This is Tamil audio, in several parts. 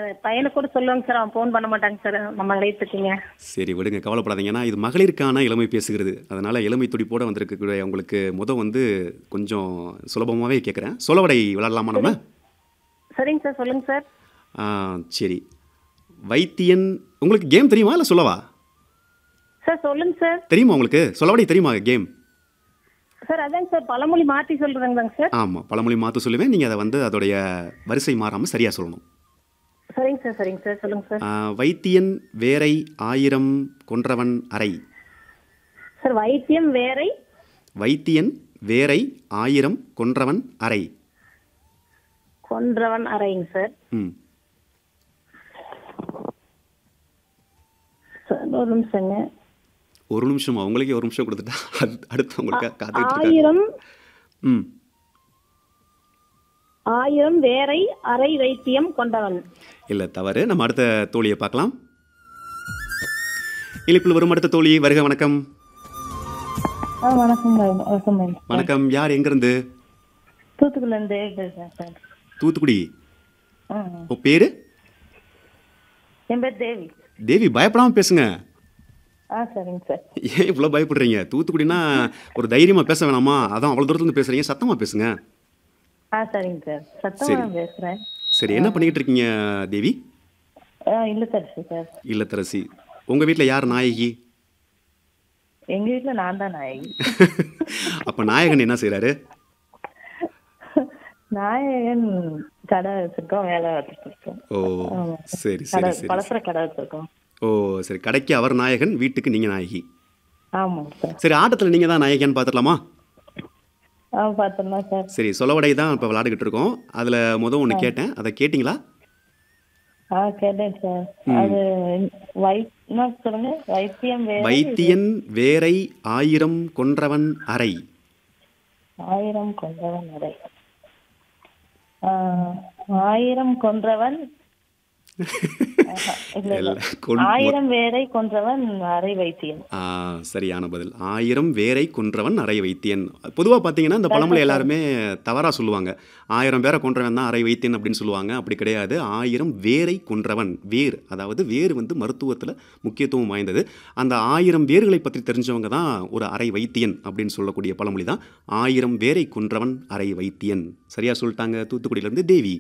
பையனுக்கு கூட சொல்லுவாங்க சார் அவன் ஃபோன் பண்ண மாட்டாங்க சார் நம்ம நிலையத்துக்குங்க சரி விடுங்க கவலைப்படாதீங்க ஏன்னா இது மகளிருக்கான இளமை பேசுகிறது அதனால் இளமை துடிப்போட வந்திருக்கக்கூடிய உங்களுக்கு முத வந்து கொஞ்சம் சுலபமாகவே கேட்குறேன் சொலவடை விளாடலாமா நம்ம சரிங்க சார் சொல்லுங்க சார் ஆ, சரி வைத்தியன் உங்களுக்கு கேம் தெரியுமா இல்லை சொல்லவா சார் சொல்லுங்க சார் தெரியுமா உங்களுக்கு சொலவடை தெரியுமா கேம் சார் அதாங்க சார் பழமொழி மாற்றி சொல்றதுங்களாங்க சார் ஆமாம் பழமொழி மாற்ற சொல்லுவேன் நீங்கள் அதை வந்து அதோடைய வரிசை மாறாமல் சரியாக சொல்லணும் சரிங்க சார் சரிங்க சார் சொல்லுங்க சார் ஆ, வைத்தியன் வேரை ஆயிரம் கொன்றவன் அறை சார் வைத்தியம் வேறை வைத்தியன் வேரை ஆயிரம் கொன்றவன் அறை கொன்றவன் அறைங்க சார் ம் சார் ஒரு நிமிஷங்க ஒரு நிமிஷம் அவங்களுக்கே ஒரு நிமிஷம் கொடுத்துட்டா அடுத்து- அடுத்து உங்களுக்கு காத்துக்கிட்டு இருக்காங்க ஆயிரம் ம் ஆயிரம் வேறை அறை வைத்தியம் கொண்டவன் இல்லை தவறு நம்ம அடுத்த தோழியை பார்க்கலாம் இழிப்பில் வரும் அடுத்த தோழி வருக வணக்கம் ஆ வணக்கம் வணக்கம் வணக்கம் யார் எங்கேருந்து தூத்துக்குடிலேருந்து பேசுகிறேன் சார் தூத்துக்குடி ம் உன் பேர் என் பேர் தேவி தேவி பயப்படாமல் பேசுங்க ஆ சரிங்க சார் ஏன் இவ்வளோ பயப்படுறீங்க தூத்துக்குடினா ஒரு தைரியமாக பேச வேணாமா அதான் அவ்வளோ தூரத்துலேருந்து பேசுகிறீங்க சத்தமாக பேசுங்க ஆ சரிங்க சார் சத்தமாக சரி. நான் பேசுகிறேன் சரி என்ன பண்ணிக்கிட்டு இருக்கீங்க தேவி ஆ இல்லை தரிசி சார் இல்லத்தரசி உங்கள் வீட்டில் யார் நாயகி எங்கள் வீட்டில் நான் தான் நாயகி அப்போ நாயகன் என்ன செய்கிறாரு நாயகன் கடை வச்சிருக்கோம் வேலை வச்சிருக்கோம் ஓ ஆமா. சரி கடை சரி சரி பலசர கடை வச்சிருக்கோம் ஓ சரி கடைக்கு அவர் நாயகன் வீட்டுக்கு நீங்கள் நாயகி ஆமாங்க சார் சரி ஆட்டத்தில் நீங்கள் தான் நாயகியான்னு பார்த்துடலாமா ஆ பார்த்துடலாம் சார் சரி சொலவடை தான் இப்போ விளாண்டுக்கிட்டு இருக்கோம் அதில் முதல் ஒன்று கேட்டேன் அதை கேட்டிங்களா ஆ கேட்டேன் சார் அது வை என்ன சொல்லுங்க வைத்தியம் வேறு வைத்தியன் வேரை ஆயிரம் கொன்றவன் அறை ஆயிரம் கொன்றவன் அறை ஆ, ஆயிரம் கொன்றவன் ஆஹா, இல்ல, இல்ல. எல்லாம் கொன்- ஆயிரம் வேரை கொன்றவன் அறை வைத்தியம் ஆ, சரியான பதில் ஆயிரம் வேரை கொன்றவன் அறை வைத்தியன் பொதுவாக பார்த்தீங்கன்னா இந்த பழமொழி எல்லாருமே தவறாக சொல்லுவாங்க ஆயிரம் பேரை கொன்றவன் தான் அறை வைத்தியன் அப்படின்னு சொல்லுவாங்க அப்படி கிடையாது ஆயிரம் வேரை கொன்றவன் வேர் அதாவது வேர் வந்து மருத்துவத்தில் முக்கியத்துவம் வாய்ந்தது அந்த ஆயிரம் வேர்களை பற்றி தெரிஞ்சவங்க தான் ஒரு அறை வைத்தியன் அப்படின்னு சொல்லக்கூடிய பழமொழி தான் ஆயிரம் வேரை கொன்றவன் அறை வைத்தியன் சரியா சொல்லிட்டாங்க தூத்துக்குடியிலேருந்து தேவி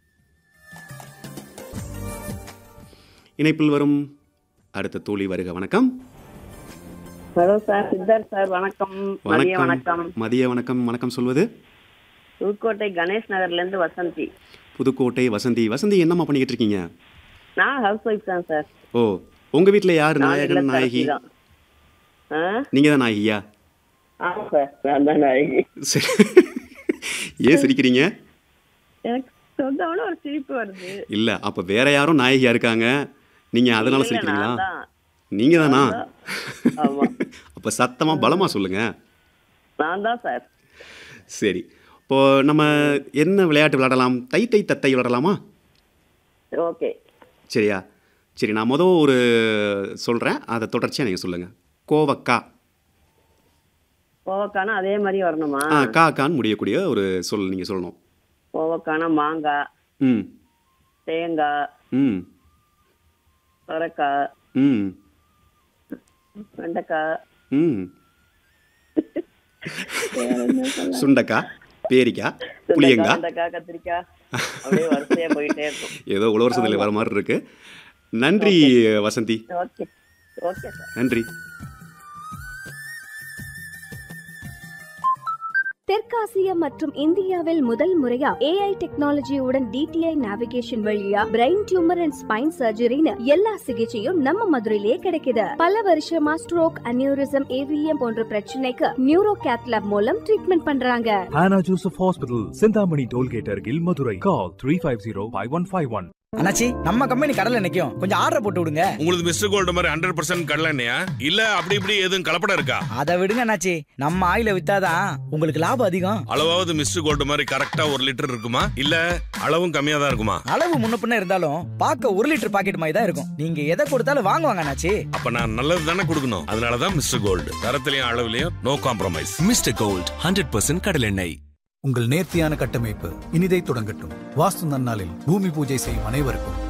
இணைப்பில் வரும் அடுத்த தோழி வருக வணக்கம் ஹலோ சார் சித்தார்த் சார் வணக்கம் மதிய வணக்கம் மதிய வணக்கம் வணக்கம் சொல்வது புதுக்கோட்டை கணேஷ் நகர்ல இருந்து வசந்தி புதுக்கோட்டை வசந்தி வசந்தி என்னம்மா பண்ணிக்கிட்டு இருக்கீங்க நான் ஹவுஸ் ஒய்ஃப் தான் சார் ஓ உங்க வீட்ல யார் நான் நாயகன் நாயகி இல்லத்தரசி தான் ஆ நீங்க தான் நாயகியா ஆமா சார் நான் தான் நாயகி சரி ஏன் சிரிக்கிறீங்க எனக்கு சொந்தமான ஒரு சிரிப்பு வருது இல்ல அப்ப வேற யாரும் நாயகியா இருக்காங்க நீங்க அதனால இல்ல, சிரிக்கிறீங்களா நான் தான். நீங்க தானா ஆமா அப்ப சத்தமா பலமா சொல்லுங்க நான் தான் சார் சரி இப்போ நம்ம என்ன விளையாட்டு விளையாடலாம் தை தை தத்தை விளையாடலாமா ஓகே சரியா சரி நான் மொதல் ஒரு சொல்கிறேன் அதை தொடர்ச்சியாக நீங்கள் சொல்லுங்கள் கோவக்கா கோவக்கானா அதே மாதிரி வரணுமா ஆ கா கான்னு முடியக்கூடிய ஒரு சொல் நீங்கள் சொல்லணும் கோவக்கானா மாங்காய் ம் தேங்காய் ம் சொரக்காய் ம் வெண்டைக்காய் ம் சுண்டக்காய் பேரிக்காய் புளியங்காய் வெண்டைக்காய் கத்திரிக்காய் அப்படியே வரிசையா போயிட்டே இருக்கும் ஏதோ உழவரசத்தில் வர மாதிரி இருக்கு நன்றி வசந்தி ஓகே ஓகே சார் நன்றி தெற்காசியா மற்றும் இந்தியாவில் முதல் முறையா ஏஐ டெக்னாலஜியுடன் டிடிஐ நேவிகேஷன் வழியா பிரெயின் டியூமர் அண்ட் ஸ்பைன் சர்ஜரின்னு எல்லா சிகிச்சையும் நம்ம மதுரையிலேயே கிடைக்குது பல வருஷமா ஸ்ட்ரோக் அனியூரிசம் ஏவிஎம் போன்ற பிரச்சனைக்கு நியூரோ கேத்லாப் மூலம் ட்ரீட்மெண்ட் பண்றாங்க Hannah Joseph Hospital, Sindhamani Tollgate Argil, Madurai. Call 350-5151. அண்ணாச்சி நம்ம கம்பெனி கடல்ல நிக்கும் கொஞ்சம் ஆர்டர் போட்டு விடுங்க உங்களுக்கு மிஸ்டர் கோல்டு மாதிரி ஹண்ட்ரட் பர்சன்ட் கடலண்ணையா இல்ல அப்படி இப்படி எதுவும் கலப்படம் இருக்கா அதை விடுங்க அண்ணாச்சி நம்ம ஆயில வித்தாதான் உங்களுக்கு லாபம் அதிகம் அளவாவது மிஸ்டர் கோல்டு மாதிரி கரெக்டா ஒரு லிட்டர் இருக்குமா இல்ல அளவும் கம்மியா தான் இருக்குமா அளவு முன்ன பின்ன இருந்தாலும் பார்க்க ஒரு லிட்டர் பாக்கெட் மாதிரி தான் இருக்கும் நீங்க எதை கொடுத்தாலும் வாங்குவாங்க அண்ணாச்சி அப்ப நான் நல்லது தானே கொடுக்கணும் அதனாலதான் மிஸ்டர் கோல்டு தரத்திலையும் அளவுலயும் no compromise Mister Gold hundred percent கடலெண்ணெய் உங்கள் நேர்த்தியான கட்டமைப்பு இனிதை தொடங்கட்டும் வாஸ்து நன்னாளில் பூமி பூஜை செய்யும் அனைவருக்கும்